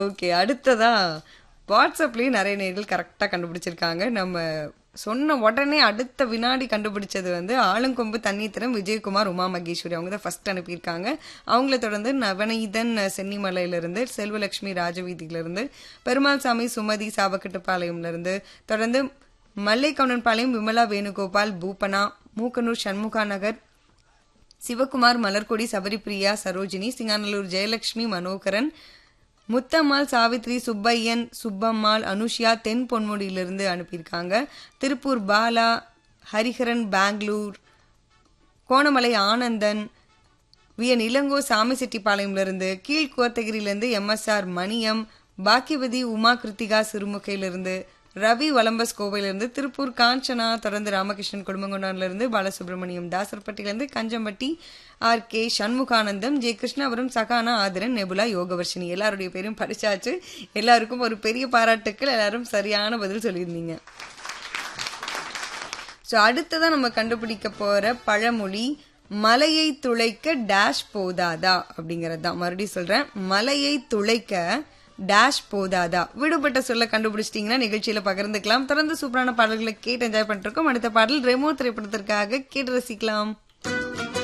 okay அடுத்ததா வாட்ஸ்அப்லயும் நிறைய நேர்கள் கரெக்டா கண்டுபிடிச்சிருக்காங்க நம்ம சொன்ன உடனே அடுத்த வினாடி கண்டுபிடிச்சது வந்து ஆலங்கொம்பு தண்ணீத்திரம் விஜயகுமார் உமா மகேஸ்வரி அவங்க தான் ஃபர்ஸ்ட் அனுப்பியிருக்காங்க அவங்கள தொடர்ந்து நவநீதன் சென்னிமலையில இருந்து செல்வலட்சுமி ராஜவீதியில இருந்து பெருமாள் சாமி சுமதி சாவக்கட்டுப்பாளையம்ல இருந்து தொடர்ந்து மல்லைக்கவுண்டன்பாளையம் விமலா வேணுகோபால் பூபனா மூக்கனூர் சண்முகா நகர் சிவகுமார் மலர்கொடி சபரிபிரியா சரோஜினி சிங்காநல்லூர் ஜெயலட்சுமி மனோகரன் முத்தம்மாள் சாவித்ரி சுப்பையன் சுப்பம்மாள் அனுஷியா தென் பொன்முடியிலிருந்து அனுப்பியிருக்காங்க திருப்பூர் பாலா ஹரிஹரன் பெங்களூர் கோணமலை ஆனந்தன் விஎன் இளங்கோ சாமிசெட்டிப்பாளையம்ல இருந்து கீழ் கோத்தகிரியிலிருந்து எம்எஸ்ஆர் மணியம் பாக்கியவதி உமா கிருத்திகா சிறுமுகையிலிருந்து ரவி வலம்பஸ் கோவையிலிருந்து திருப்பூர் காஞ்சனா தொடர்ந்து ராமகிருஷ்ணன் குடும்பங்கொண்டான்ல இருந்து பாலசுப்ரமணியம் தாசர்பட்டியிலிருந்து Kanjampatti R K Shanmuganandam J Krishnapuram Sahana Aadhiran Nebula Yogavarshini எல்லாருடைய பேரும் படிச்சாச்சு எல்லாருக்கும் ஒரு பெரிய பாராட்டுக்கள் எல்லாரும் சரியான பதில் சொல்லியிருந்தீங்க ஸோ அடுத்ததான் நம்ம கண்டுபிடிக்க போற பழமொழி மலையை துளைக்க டேஷ் போதாதா அப்படிங்கறது தான் மறுபடியும் சொல்றேன் மலையை துளைக்க டேஷ் போதாதா விடுபட்ட சொல்ல கண்டுபிடிச்சிட்டீங்கன்னா நிகழ்ச்சியில பகிர்ந்துக்கலாம் தொடர்ந்து சூப்பரான பாடல்களை கேட்டு என்ஜாய் பண்ணிட்டு இருக்கோம் அடுத்த பாடல் ரெமோ திரைப்படத்திற்காக கேட்டு ரசிக்கலாம்